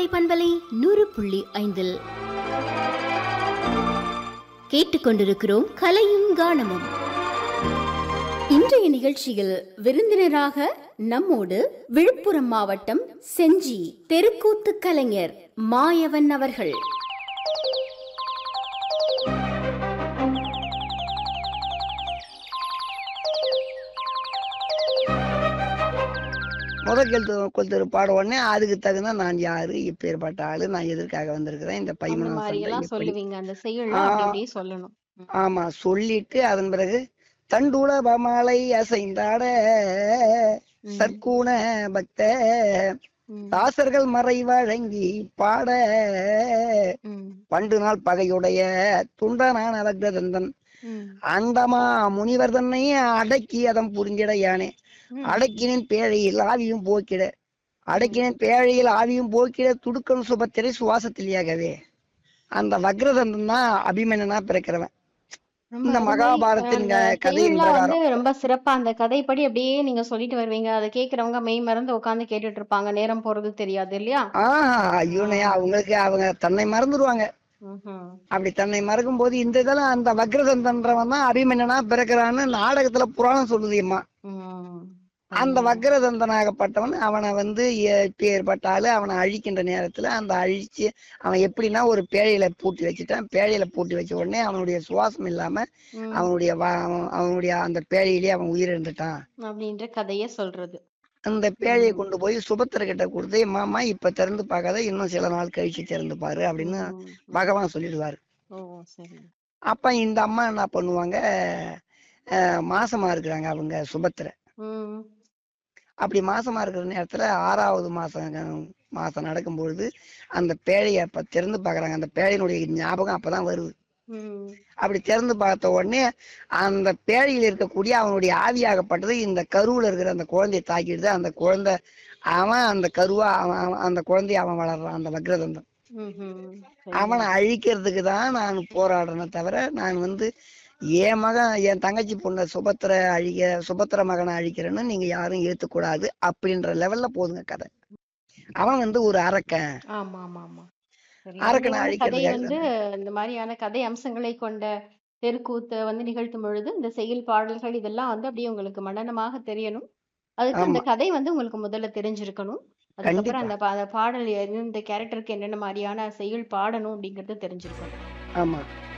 பண்பலை நூறு புள்ளி ஐந்தில் கேட்டுக்கொண்டிருக்கிறோம் கலையும் கானமும் இன்றைய நிகழ்ச்சியில் விருந்தினராக நம்மோடு விழுப்புரம் மாவட்டம் செஞ்சி தெருக்கூத்து கலைஞர் மாயவன் அவர்கள் முதல் கெழுத்து கொளுத்தரு பாட உடனே அதுக்கு தகுந்த நான் யாரு இப்பேற்பட்ட ஆளு நான் எதற்காக வந்திருக்கிறேன் இந்த அந்த பைமனா மாதிரி எல்லாம் எப்படி சொல்லுவீங்க அந்த செயல் ஆ. அப்படி அப்படியே சொல்லணும் ம். ஆமா சொல்லிட்டு அதன் பிறகு தண்டுல பமாலை அசைந்தாட ம். சற்கூண பக்த ம். தாசர்கள் மறை வழங்கி பாட ம். பண்டு நாள் பகையுடைய துண்டனான வக்ரதந்தன் ம். அண்டமா முனிவர் தன்னை அடக்கி அதம் புரிந்திட யானே ம். அடக்கினின் பேழையில் ஆவியும் போக்கிட அடக்கினின் பேழையில் ஆவியும் போக்கிட துடுக்கன் சுபத்திரை சுவாசத்திலேயாகவே அந்த வக்ரதந்தன் தான் அபிமன்னனா பிறக்கிறவன் ரொம்ப இந்த அருமை. மகாபாரத்தின் அந்த க- கதையின் செயல்லாம் பிரகாரம். வந்து ரொம்ப சிறப்பா அந்த கதைப்படி அப்படியே நீங்க சொல்லிட்டு வருவீங்க அதை கேக்குறவங்க மெய் மறந்து உட்கார்ந்து கேட்டுட்டு இருப்பாங்க நேரம் போறது தெரியாது இல்லையா ஆஹ் ஐயோனே அவங்களுக்கு அவங்க தன்னை மறந்துடுவாங்க ம்ஹும். அப்படி தன்னை மறக்கும் போது இந்த இதெல்லாம் அந்த வக்ரதந்தன்றவன் தான் அபிமன்னனா பிறக்கிறான்னு நாடகத்துல புராணம் சொல்லுதியம்மா ம். அந்த சரிங்க. வக்ரதந்தனாகப்பட்டவன் அவனை வந்து ஏற்பட்ட ஆளு அவனை அழிக்கின்ற நேரத்துல அந்த அழிச்சு அவன் எப்படின்னா ஒரு பேழையில பூட்டி வச்சுட்டான் பேழையில பூட்டி வச்ச உடனே அவனுடைய சுவாசம் இல்லாம ம். அவனுடைய வா- அவன்- அவனுடைய அந்த பேழையிலேயே அவன் உயிரிழந்துட்டான் அப்படின்ற கதைய சொல்றது அந்த பேழையை கொண்டு போய் சுபத்திர கிட்ட கொடுத்து மாமா இப்ப திறந்து பார்க்காத இன்னும் சில நாள் கழிச்சு திறந்து பாரு அப்படின்னு ம். பகவான் சொல்லிடுவாரு ஓ சரி அப்ப இந்த அம்மா என்ன பண்ணுவாங்க அஹ் மாசமா இருக்கிறாங்க அவங்க சுபத்திர ம். அப்படி மாசமா இருக்கிற நேரத்துல ஆறாவது மாசம் மாசம் நடக்கும் பொழுது அந்த பேழைய அப்ப திறந்து பாக்குறாங்க அந்த பேழையினுடைய ஞாபகம் அப்பதான் வருது ம். அப்படி திறந்து பார்த்த உடனே அந்த பேழையில் இருக்கக்கூடிய அவனுடைய ஆவியாகப்பட்டது இந்த கருவுல இருக்கிற அந்த குழந்தையை தாக்கிடுது அந்த குழந்தை அவன் அந்த கருவா அவன் அவன் அந்த குழந்தைய அவன் வளர்றான் அந்த வக்ரதந்தம் ம்ஹும். அவனை சரிங்க. அழிக்கிறதுக்கு தான் நான் போராடுறேனே தவிர நான் வந்து என் மகன் என் தங்கச்சி பொண்ணை சுபத்திர அழிக்க சுபத்திர மகனை அழிக்கிறேன்னு நீங்க யாரும் ஏத்துக்கூடாது அப்படின்ற லெவல்ல போதுங்க கதை அவன் வந்து ஒரு அரக்கன் ஆமா ஆமா ஆமா சரி அரக்கனை அருமையான கதை அழிக்கிறதுக்காக வந்து இந்த மாதிரியான கதை அம்சங்களை கொண்ட தெருக்கூத்தை வந்து நிகழ்த்தும் பொழுது இந்த செயல் பாடல்கள் இதெல்லாம் வந்து அப்படியே உங்களுக்கு மனனமாக தெரியணும் அதுக்கு அந்த ஆமா கதை வந்து உங்களுக்கு முதல்ல தெரிஞ்சிருக்கணும் அதுக்கப்புறம் கண்டிப்பா அந்த பா- அந்த பாடல் எந்த- இந்த கேரக்டருக்கு என்னென்ன மாதிரியான செயல் பாடணும் அப்படிங்கறது தெரிஞ்சிருக்கணும் ஆமா